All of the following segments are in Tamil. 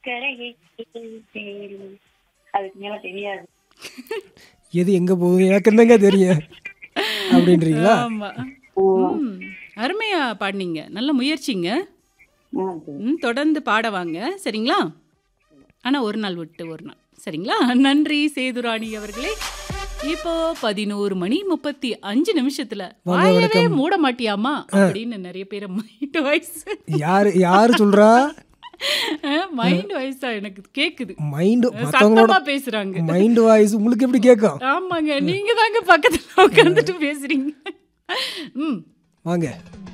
கரையை சேரும். அதுக்கு மேல தெரியாது எது எங்க போகுது எனக்கு என்னங்க தெரியும் அப்படின்றீங்களா ஆமா ம், அருமையா பாடினீங்க நல்ல முயற்சிங்க ஆ, சரி. ம், தொடர்ந்து பாட வாங்க சரிங்களா ஆனா ஒரு நாள் விட்டு ஒரு நாள் சரிங்களா நன்றி சேதுராணி அவர்களே இப்போ பதினோரு மணி முப்பத்தி அஞ்சு நிமிஷத்துல வாயவே மூட மாட்டியாமா அப்படின்னு நிறைய பேர் மைண்ட் வாய்ஸ் யாரு யாரு சொல்றா மைண்ட் வாய்ஸ் தான் எனக்கு கேக்குது மைண்டு சத்தமா மற்றவங்களோட பேசுறாங்க மைண்டு வாய்ஸ் உங்களுக்கு எப்படி கேட்கும் ஆமாங்க நீங்க தாங்க பக்கத்துல உட்காந்துட்டு பேசுறீங்க ம் வாங்க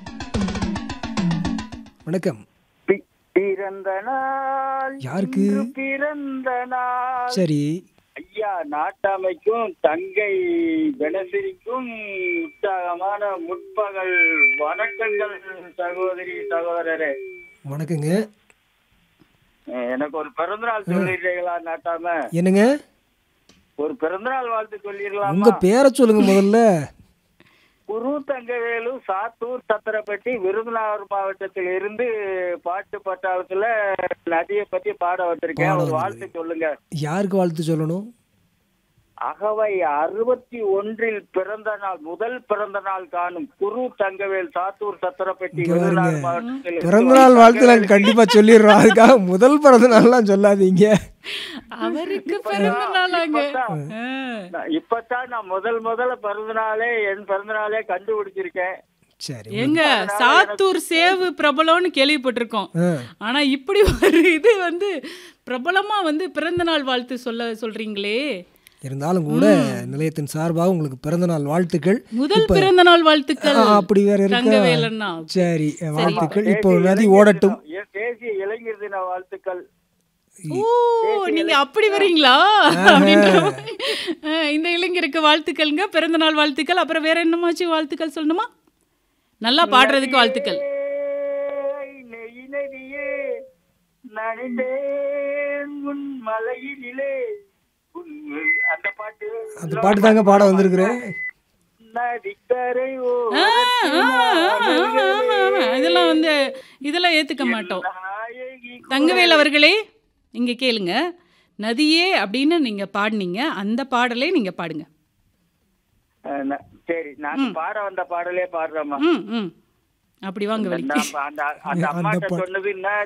வணக்கம் பி- பிறந்த நாள் யாருக்கு? இன்று பிறந்த நாள் சரி ஐயா நாட்டாமைக்கும் தங்கை கணசிரிக்கும் உற்சாகமான முற்பகல் வணக்கங்கள் சகோதரி சகோதரரே வணக்கங்க அஹ் எனக்கு ஒரு பிறந்தநாள் சொல்லிடுறீங்களா நாட்டாம என்னங்க ஒரு பிறந்தநாள் வாழ்த்து உங்க சொல்லிடலாமா பேரை சொல்லுங்க முதல்ல குரு தங்கவேலு சாத்தூர் சத்திரப்பட்டி விருதுநகர் மாவட்டத்தில் இருந்து பாட்டு பட்டாளத்துல நதியை பத்தி பாட வந்திருக்கேன் பாட ஒரு வந்திருக்கீங்க. வாழ்த்து சொல்லுங்க யாருக்கு வாழ்த்து சொல்லணும் அகவை அறுபத்தி ஒன்றில் பிறந்த நாள் முதல் பிறந்த நாள் காணும் குரு தங்கவேல் சாத்தூர் சத்திரப்பட்டி இங்க விருதுநகர் பாருங்க. மாவட்டத்தில் இருந்து பிறந்த நாள் வாழ்த்து நாங்கள் கண்டிப்பா சொல்லிடுறோம் அதுக்காக முதல் பிறந்த நாள்லாம் சொல்லாதீங்க அவருக்கு பிறந்த நாளாங்க இப்பதான் நான் இப்பதான் நான் முதல் முதல்ல பிறந்த நாளே என் பிறந்த நாளே கண்டுபிடிச்சிருக்கேன் சரி எங்க சாத்தூர் சேவு பிரபலம்னு கேள்விப்பட்டிருக்கோம் ஆ, ஆனா இப்படி ஒரு இது வந்து பிரபலமா வந்து பிறந்த நாள் வாழ்த்து சொல்ல சொல்றீங்களே இருந்தாலும் கூட நிலையத்தின் சார்பாக உங்களுக்கு பிறந்த நாள் வாழ்த்துக்கள் முதல் பிறந்த நாள் வாழ்த்துக்கள் ஆ, அப்படி வேற இருக்கா தங்கவேலண்ணா சரி வாழ்த்துக்கள் இப்போ தேசிய நதி இளைஞர் ஓடட்டும் தினம், ஏ- தேசிய இளைஞர் தின வாழ்த்துக்கள் ஓ நீங்க அப்படி வரீங்களா அப்படின்ற மாதிரி. ஆ, இந்த இளைஞருக்கு வாழ்த்துக்கள்ங்க பிறந்த நாள் வாழ்த்துக்கள் அப்புறம் வேற என்னமாச்சும் வாழ்த்துக்கள் சொல்லணுமா நல்லா பாடுறதுக்கு வாழ்த்துக்கள் ஏய், நெய் நதியே நனைந்தேன் உன் மலையினிலே உன் அந்த பாட்டு அந்த பாட்டு தாங்க பாட வந்திருக்கிறேன் நதிக்கரை ஆ, ஆ, ஆ, ஆமா, ஆமா, ஆமா. இதெல்லாம் வந்து இதெல்லாம் ஏத்துக்க மாட்டோம் நாயகி தங்கவேல் அவர்களே இங்க கேளுங்க நதியே அப்படின்னு நீங்க பாடுனீங்க அந்த பாடலே நீங்க பாடுங்க அஹ், ந- சரி நான் பாட வந்த பாடலே பாடுறேம்மா ம் ம் அப்படி வாங்க வழி நான் அந்த அந்த அம்மாட்ட பாட்டு. சொன்னது